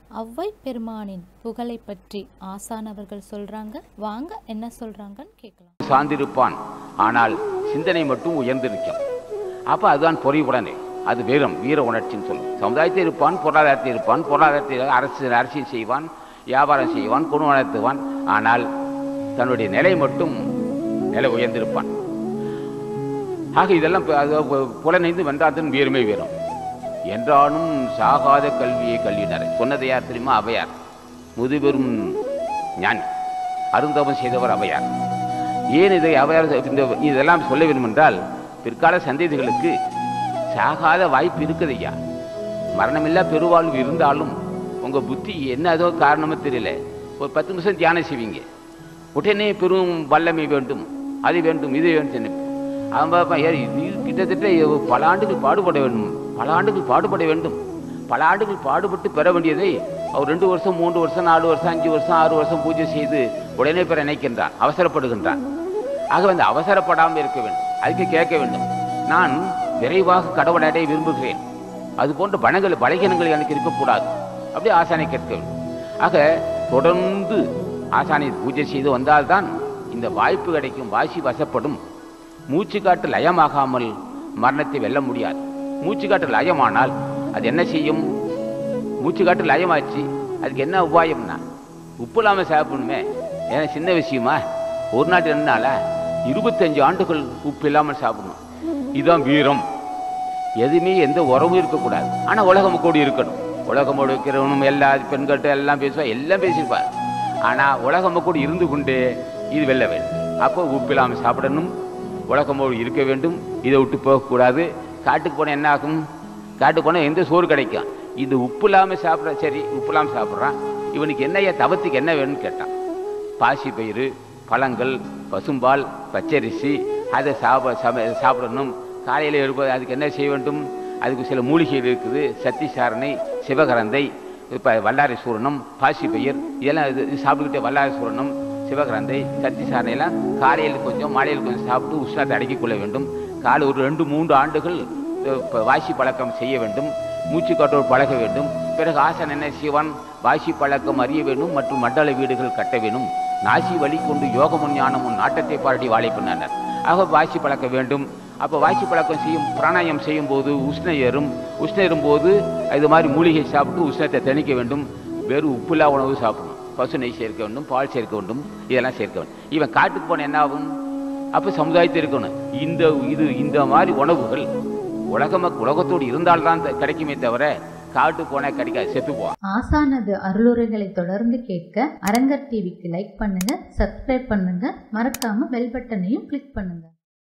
ஔவை பெருமானின் புகழை பற்றி ஆசானவர்கள் சொல்றாங்க வாங்க என்ன சொல்றாங்கன்னு கேட்கலாம் சார்ந்திருப்பான் ஆனால் சிந்தனை மட்டும் உயர்ந்திருக்கும் அப்போ அதுதான் பொறிவுடனே அது வீரம் வீர உணர்ச்சின்னு சொல்லும் சமுதாயத்தில் இருப்பான் பொருளாதாரத்தில் இருப்பான் பொருளாதாரத்தில் அரசு அரசியல் செய்வான் வியாபாரம் செய்வான் குடும்பம் நடத்துவான் ஆனால் தன்னுடைய நிலை மட்டும் நிலை உயர்ந்திருப்பான் ஆக இதெல்லாம் ப- அது பு- புலனைந்து வென்றாந்தன் வீரமே வீரம் என்றாலும் சாகாத கல்வியை கல்வியினர் சொன்னது யார் தெரியுமா அவையார் முதுபெரும் ஞானி அருந்தவம் செய்தவர் அவையார் ஏன் இதை அவையார் இந்த இதெல்லாம் சொல்ல வேண்டும் என்றால் பிற்கால சந்ததிகளுக்கு சாகாத வாய்ப்பு இருக்குது ஐயா மரணமில்லா பெருவாழ்வு இருந்தாலும் உங்கள் புத்தி என்ன ஏதோ காரணமோ தெரியல ஒரு பத்து நிமிஷம் தியானம் செய்வீங்க உடனே பெரும் வல்லமை வேண்டும் அது வேண்டும் இது வேண்டும் என்று. அவன் பார்ப்பான், ஏய், இது கிட்டத்தட்ட பல ஆண்டுகள் பாடுபட வேண்டும் பல ஆண்டுகள் பாடுபட வேண்டும் பல ஆண்டுகள் பாடுபட்டு பெற வேண்டியதை அவர் ரெண்டு வருஷம் மூன்று வருஷம் நாலு வருஷம் அஞ்சு வருஷம் ஆறு வருஷம் பூஜை செய்து உடனே பெற நினைக்கின்றான் அவசரப்படுகின்றான் ஆக அந்த அவசரப்படாமல் இருக்க வேண்டும் அதுக்கு கேட்க வேண்டும் நான் விரைவாக கடவுளை அடைய விரும்புகிறேன் அது போன்ற பணங்கள் பலகீனங்கள் எனக்கு இருக்கக்கூடாது அப்படியே ஆசானை கேட்க வேண்டும் ஆக தொடர்ந்து ஆசானை பூஜை செய்து வந்தால்தான் இந்த வாய்ப்பு கிடைக்கும் வாசி வசப்படும் மூச்சு காட்டு லயமாகாமல் மரணத்தை வெல்ல முடியாது மூச்சு காட்டு லயமானால் அது என்ன செய்யும் மூச்சு காட்டு லயமாச்சு அதுக்கு என்ன உபாயம்னா உப்பு இல்லாமல் சாப்பிடணுமே ஏன்னா சின்ன விஷயமா ஒரு நாட்டு ரெண்டு நாளா இருபத்தஞ்சு ஆண்டுகள் உப்பு இல்லாமல் சாப்பிடணும் இதுதான் வீரம் எதுவுமே எந்த உறவும் இருக்கக்கூடாது ஆனால் உலகம் கூடி இருக்கணும் உலகம் இருக்கிறவனும் எல்லா பெண்கள்கிட்ட எல்லாம் பேசுவா எல்லாம் பேசியிருப்பார் ஆனால் உலகம் கூட இருந்து கொண்டு இது வெல்ல வேண்டும் அப்போ உப்பு இல்லாமல் சாப்பிடணும் உலகமோடு இருக்க வேண்டும் இதை விட்டு போகக்கூடாது காட்டுக்கு போனால் என்ன ஆகும் காட்டுக்கு போனால் எந்த சோறு கிடைக்கும் இது உப்பு இல்லாமல் சாப்பிட்ற சரி உப்பு இல்லாமல் சாப்பிட்றான் இவனுக்கு என்னையா தவத்துக்கு என்ன வேணும்னு கேட்டான் பாசி பயிறு பழங்கள் பசும்பால் பச்சரிசி அதை சாப்ப சம சாப்பிடணும் காலையில் எழுப்பது அதுக்கு என்ன செய்ய வேண்டும் அதுக்கு சில மூலிகைகள் இருக்குது சத்தி சாரணை சிவகரந்தை இப்போ வல்லாரை சூரணம் பாசி பயிர் இதெல்லாம் இது இது சாப்பிட்டுக்கிட்டே வல்லாரை சூரணம் சிவகரந்தை சத்தி சாரணையெல்லாம் காலையில் கொஞ்சம் மாலையில் கொஞ்சம் சாப்பிட்டு உஷ்ணத்தை அடக்கிக் கொள்ள வேண்டும் காலை ஒரு ரெண்டு மூன்று ஆண்டுகள் அஹ், ப- வாசி பழக்கம் செய்ய வேண்டும் மூச்சு காற்றோடு பழக வேண்டும் பிறகு ஆசன் என்ன செய்வான் வாசி பழக்கம் அறிய வேண்டும் மற்றும் மண்டல வீடுகள் கட்ட வேண்டும் நாசி வழி கொண்டு யோகமும் ஞானமும் நாட்டத்தை பாராட்டி வாழை பண்ணார் ஆக வாசி பழக்க வேண்டும் அப்போ வாசி பழக்கம் செய்யும் பிராணாயம் செய்யும் போது உஷ்ணம் ஏறும் உஷ்ணம் ஏறும்போது இது மாதிரி மூலிகை சாப்பிட்டு உஷ்ணத்தை தணிக்க வேண்டும் வெறும் உப்புலா உணவு சாப்பிடணும் பசு நெய் சேர்க்க வேண்டும் பால் சேர்க்க வேண்டும் இதெல்லாம் சேர்க்க வேண்டும் இவன் காட்டுக்கு போன என்ன ஆகும் அப்போ சமுதாயத்தில் இருக்கணும் இந்த இது இந்த மாதிரி உணவுகள் உலக மக் உலகத்தோடு இருந்தால்தான் த- கிடைக்குமே தவிர காட்டு போனால் கிடைக்காது செத்து போவான் ஆசானது அருளுரைகளை தொடர்ந்து கேட்க அரங்கர் டிவிக்கு லைக் பண்ணுங்க சப்ஸ்கிரைப் பண்ணுங்க மறக்காம பெல் பட்டனையும் கிளிக் பண்ணுங்க